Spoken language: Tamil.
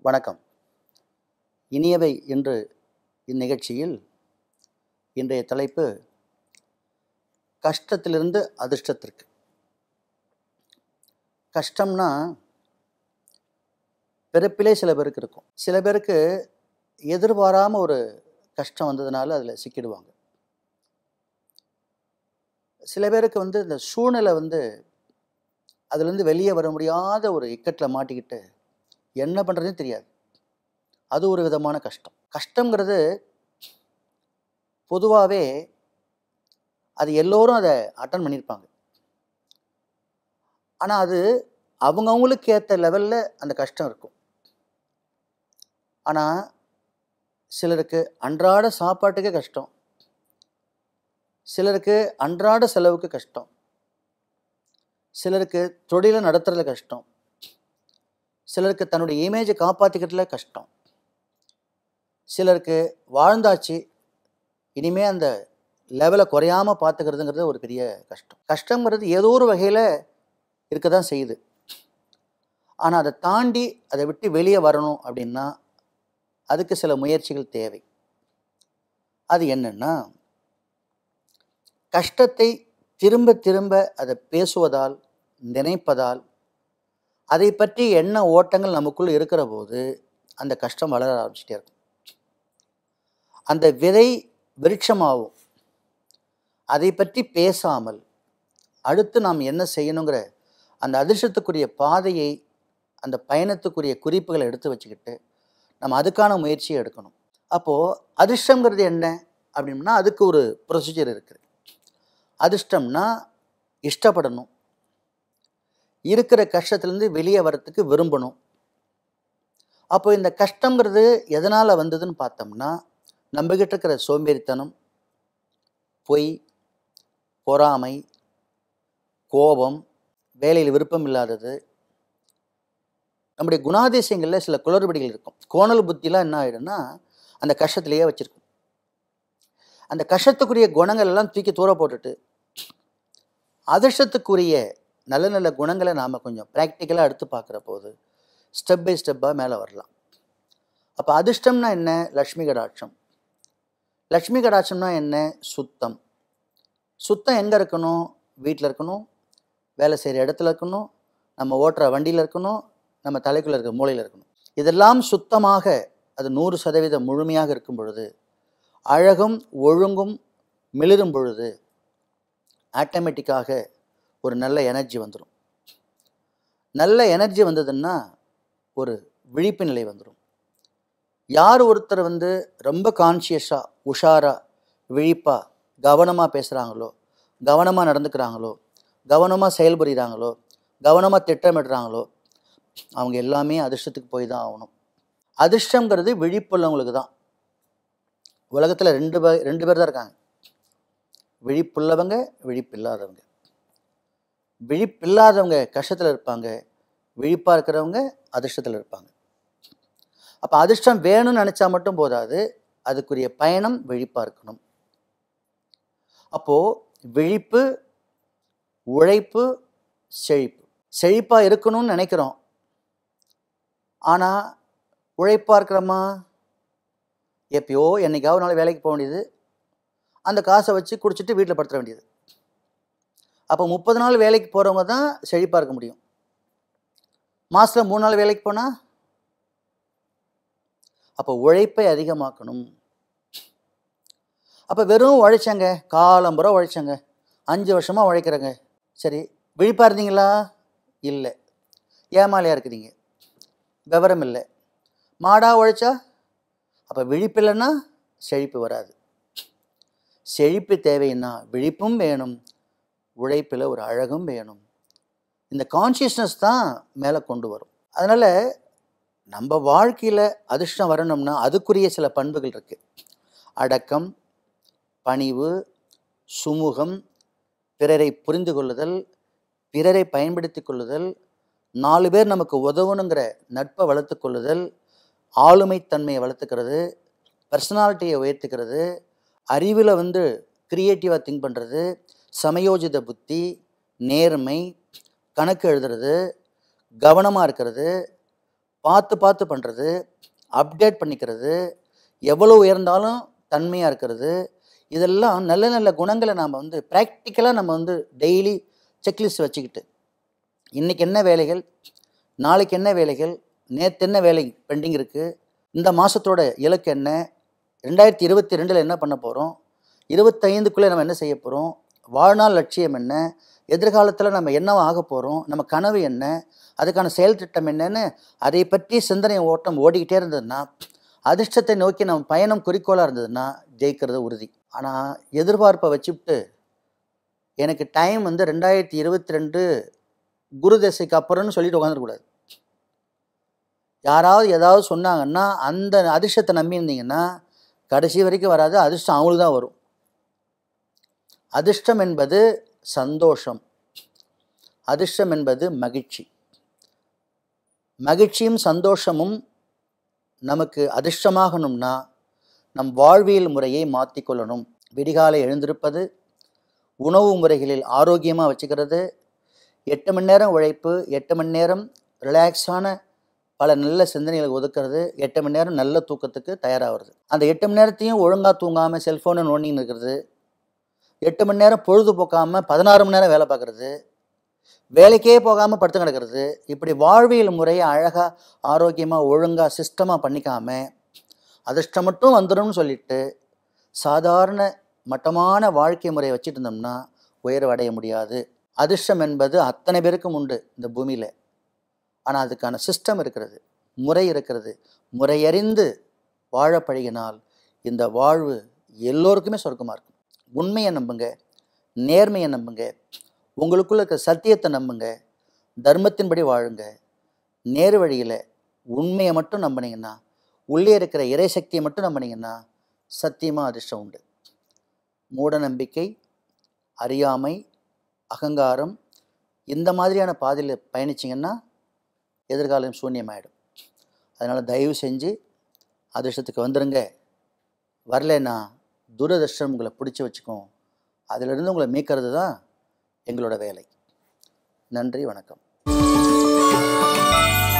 வணக்கம் இனியவை என்று இந்நிகழ்ச்சியில் இன்றைய தலைப்பு கஷ்டத்திலிருந்து அதிர்ஷ்டத்திற்கு கஷ்டம்னா பிறப்பிலே சில பேருக்கு இருக்கும் சில பேருக்கு எதிர்பாராமல் ஒரு கஷ்டம் வந்ததுனால அதில் சிக்கிடுவாங்க சில பேருக்கு வந்து இந்த சூழ்நிலை வந்து அதுலேருந்து வெளியே வர முடியாத ஒரு இக்கட்டில் மாட்டிக்கிட்டு என்ன பண்ணுறதுன்னு தெரியாது அது ஒரு விதமான கஷ்டம் கஷ்டங்கிறது பொதுவாகவே அது எல்லோரும் அதை அட்டன் பண்ணியிருப்பாங்க ஆனால் அது அவங்கவுங்களுக்கு ஏற்ற லெவலில் அந்த கஷ்டம் இருக்கும் ஆனால் சிலருக்கு அன்றாட சாப்பாட்டுக்கே கஷ்டம் சிலருக்கு அன்றாட செலவுக்கு கஷ்டம் சிலருக்கு தொழிலை நடத்துறதுல கஷ்டம் சிலருக்கு தன்னுடைய இமேஜை காப்பாற்றிக்கிறதுல கஷ்டம் சிலருக்கு வாழ்ந்தாச்சு இனிமே அந்த லெவலை குறையாமல் பார்த்துக்கிறதுங்கிறது ஒரு பெரிய கஷ்டம் கஷ்டங்கிறது ஏதோ ஒரு வகையில் இருக்க தான் செய்யுது ஆனால் அதை தாண்டி அதை விட்டு வெளியே வரணும் அப்படின்னா அதுக்கு சில முயற்சிகள் தேவை அது என்னன்னா கஷ்டத்தை திரும்ப திரும்ப அதை பேசுவதால் நினைப்பதால் அதை பற்றி எண்ண ஓட்டங்கள் நமக்குள் இருக்கிற போது அந்த கஷ்டம் வளர ஆரம்பிச்சிட்டே இருக்கும் அந்த விதை விருட்சமாகும் அதை பற்றி பேசாமல் அடுத்து நாம் என்ன செய்யணுங்கிற அந்த அதிர்ஷ்டத்துக்குரிய பாதையை அந்த பயணத்துக்குரிய குறிப்புகளை எடுத்து வச்சுக்கிட்டு நம்ம அதுக்கான முயற்சியை எடுக்கணும் அப்போது அதிர்ஷ்டங்கிறது என்ன அப்படின்னா அதுக்கு ஒரு ப்ரொசீஜர் இருக்குது அதிர்ஷ்டம்னா இஷ்டப்படணும் இருக்கிற கஷ்டத்துலேருந்து வெளியே வரத்துக்கு விரும்பணும் அப்போ இந்த கஷ்டங்கிறது எதனால் வந்ததுன்னு பார்த்தோம்னா நம்மக்கிட்ட இருக்கிற சோம்பேறித்தனம் பொய் பொறாமை கோபம் வேலையில் விருப்பம் இல்லாதது நம்முடைய குணாதிசயங்களில் சில குளறுபடிகள் இருக்கும் கோணல் புத்திலாம் என்ன ஆகிடும்னா அந்த கஷ்டத்திலேயே வச்சுருக்கும் அந்த கஷ்டத்துக்குரிய குணங்கள் எல்லாம் தூக்கி தூர போட்டுட்டு அதிர்ஷ்டத்துக்குரிய நல்ல நல்ல குணங்களை நாம் கொஞ்சம் ப்ராக்டிக்கலாக எடுத்து பார்க்குற போது ஸ்டெப் பை ஸ்டெப்பாக மேலே வரலாம் அப்போ அதிர்ஷ்டம்னா என்ன லக்ஷ்மி கடாட்சம் லக்ஷ்மி கடாட்சம்னா என்ன சுத்தம் சுத்தம் எங்கே இருக்கணும் வீட்டில் இருக்கணும் வேலை செய்கிற இடத்துல இருக்கணும் நம்ம ஓட்டுற வண்டியில் இருக்கணும் நம்ம தலைக்குள்ளே இருக்க மூளையில் இருக்கணும் இதெல்லாம் சுத்தமாக அது நூறு சதவீதம் முழுமையாக இருக்கும் பொழுது அழகும் ஒழுங்கும் மிளிரும் பொழுது ஆட்டோமேட்டிக்காக ஒரு நல்ல எனர்ஜி வந்துடும் நல்ல எனர்ஜி வந்ததுன்னா ஒரு விழிப்பு நிலை வந்துடும் யார் ஒருத்தர் வந்து ரொம்ப கான்ஷியஸாக உஷாராக விழிப்பாக கவனமாக பேசுகிறாங்களோ கவனமாக நடந்துக்கிறாங்களோ கவனமாக செயல்புரிகிறாங்களோ கவனமாக திட்டமிடுறாங்களோ அவங்க எல்லாமே அதிர்ஷ்டத்துக்கு போய் தான் ஆகணும் அதிர்ஷ்டங்கிறது விழிப்புள்ளவங்களுக்கு தான் உலகத்தில் ரெண்டு பே ரெண்டு பேர் தான் இருக்காங்க விழிப்புள்ளவங்க விழிப்பில்லாதவங்க விழிப்பில்லாதவங்க கஷ்டத்தில் இருப்பாங்க விழிப்பாக இருக்கிறவங்க அதிர்ஷ்டத்தில் இருப்பாங்க அப்போ அதிர்ஷ்டம் வேணும்னு நினச்சா மட்டும் போதாது அதுக்குரிய பயணம் விழிப்பாக இருக்கணும் அப்போது விழிப்பு உழைப்பு செழிப்பு செழிப்பாக இருக்கணும்னு நினைக்கிறோம் ஆனால் உழைப்பாக இருக்கிறோமா எப்பயோ என்னைக்காவது நாள் வேலைக்கு போக வேண்டியது அந்த காசை வச்சு குடிச்சிட்டு வீட்டில் படுத்துற வேண்டியது அப்போ முப்பது நாள் வேலைக்கு போகிறவங்க தான் செழிப்பாக இருக்க முடியும் மாதத்தில் மூணு நாள் வேலைக்கு போனால் அப்போ உழைப்பை அதிகமாக்கணும் அப்போ வெறும் உழைச்சங்க காலம்புற உழைச்சங்க அஞ்சு வருஷமாக உழைக்கிறேங்க சரி விழிப்பாக இருந்தீங்களா இல்லை ஏமாலியாக இருக்கிறீங்க விவரம் இல்லை மாடாக உழைச்சா அப்போ விழிப்பு இல்லைன்னா செழிப்பு வராது செழிப்பு தேவைன்னா விழிப்பும் வேணும் உழைப்பில் ஒரு அழகும் வேணும் இந்த கான்ஷியஸ்னஸ் தான் மேலே கொண்டு வரும் அதனால் நம்ம வாழ்க்கையில் அதிர்ஷ்டம் வரணும்னா அதுக்குரிய சில பண்புகள் இருக்குது அடக்கம் பணிவு சுமூகம் பிறரை புரிந்து கொள்ளுதல் பிறரை பயன்படுத்தி கொள்ளுதல் நாலு பேர் நமக்கு உதவணுங்கிற நட்பை வளர்த்து கொள்ளுதல் ஆளுமைத்தன்மையை வளர்த்துக்கிறது பர்சனாலிட்டியை உயர்த்துக்கிறது அறிவில் வந்து க்ரியேட்டிவாக திங்க் பண்ணுறது சமயோஜித புத்தி நேர்மை கணக்கு எழுதுறது கவனமாக இருக்கிறது பார்த்து பார்த்து பண்ணுறது அப்டேட் பண்ணிக்கிறது எவ்வளோ உயர்ந்தாலும் தன்மையாக இருக்கிறது இதெல்லாம் நல்ல நல்ல குணங்களை நாம் வந்து ப்ராக்டிக்கலாக நம்ம வந்து டெய்லி செக்லிஸ்ட் வச்சுக்கிட்டு இன்றைக்கி என்ன வேலைகள் நாளைக்கு என்ன வேலைகள் நேற்று என்ன வேலை பெண்டிங் இருக்குது இந்த மாதத்தோட இலக்கு என்ன ரெண்டாயிரத்தி இருபத்தி ரெண்டில் என்ன பண்ண போகிறோம் இருபத்தைந்துக்குள்ளே நம்ம என்ன செய்ய போகிறோம் வாழ்நாள் லட்சியம் என்ன எதிர்காலத்தில் நம்ம என்னவா ஆக போகிறோம் நம்ம கனவு என்ன அதுக்கான செயல் திட்டம் என்னன்னு அதை பற்றி சிந்தனை ஓட்டம் ஓடிக்கிட்டே இருந்ததுன்னா அதிர்ஷ்டத்தை நோக்கி நம்ம பயணம் குறிக்கோளாக இருந்ததுன்னா ஜெயிக்கிறது உறுதி ஆனால் எதிர்பார்ப்பை வச்சுவிட்டு எனக்கு டைம் வந்து ரெண்டாயிரத்தி இருபத்தி ரெண்டு குரு தசைக்கு அப்புறம்னு சொல்லிட்டு உட்காந்துருக்கூடாது யாராவது ஏதாவது சொன்னாங்கன்னா அந்த அதிர்ஷ்டத்தை நம்பியிருந்தீங்கன்னா கடைசி வரைக்கும் வராது அதிர்ஷ்டம் அவங்களுக்கு தான் வரும் அதிர்ஷ்டம் என்பது சந்தோஷம் அதிர்ஷ்டம் என்பது மகிழ்ச்சி மகிழ்ச்சியும் சந்தோஷமும் நமக்கு அதிர்ஷ்டமாகணும்னா நம் வாழ்வியல் முறையை மாற்றிக்கொள்ளணும் விடிகாலை எழுந்திருப்பது உணவு முறைகளில் ஆரோக்கியமாக வச்சுக்கிறது எட்டு மணி நேரம் உழைப்பு எட்டு மணி நேரம் ரிலாக்ஸான பல நல்ல சிந்தனைகளை ஒதுக்கிறது எட்டு மணி நேரம் நல்ல தூக்கத்துக்கு தயாராகிறது அந்த எட்டு மணி நேரத்தையும் ஒழுங்காக தூங்காமல் செல்ஃபோனை நோண்டின்னு இருக்கிறது எட்டு மணி நேரம் பொழுதுபோக்காமல் பதினாறு மணி நேரம் வேலை பார்க்குறது வேலைக்கே போகாமல் படுத்து கிடக்கிறது இப்படி வாழ்வியல் முறையை அழகாக ஆரோக்கியமாக ஒழுங்காக சிஸ்டமாக பண்ணிக்காம அதிர்ஷ்டம் மட்டும் வந்துடும்னு சொல்லிட்டு சாதாரண மட்டமான வாழ்க்கை முறையை வச்சுட்டு இருந்தோம்னா உயர்வு அடைய முடியாது அதிர்ஷ்டம் என்பது அத்தனை பேருக்கும் உண்டு இந்த பூமியில் ஆனால் அதுக்கான சிஸ்டம் இருக்கிறது முறை இருக்கிறது முறையறிந்து வாழ பழகினால் இந்த வாழ்வு எல்லோருக்குமே சொர்க்கமாக இருக்கும் உண்மையை நம்புங்க நேர்மையை நம்புங்க உங்களுக்குள்ள இருக்க சத்தியத்தை நம்புங்க தர்மத்தின்படி வாழுங்க நேரு வழியில் உண்மையை மட்டும் நம்பினீங்கன்னா உள்ளே இருக்கிற இறைசக்தியை மட்டும் நம்பினீங்கன்னா சத்தியமாக அதிர்ஷ்டம் உண்டு மூட நம்பிக்கை அறியாமை அகங்காரம் இந்த மாதிரியான பாதையில் பயணிச்சிங்கன்னா எதிர்காலம் சூன்யமாயிடும் அதனால் தயவு செஞ்சு அதிர்ஷ்டத்துக்கு வந்துடுங்க வரலைன்னா துரதிர்ஷ்டம் உங்களை பிடிச்சி வச்சுக்கும் அதிலிருந்து உங்களை மீட்கிறது தான் எங்களோட வேலை நன்றி வணக்கம்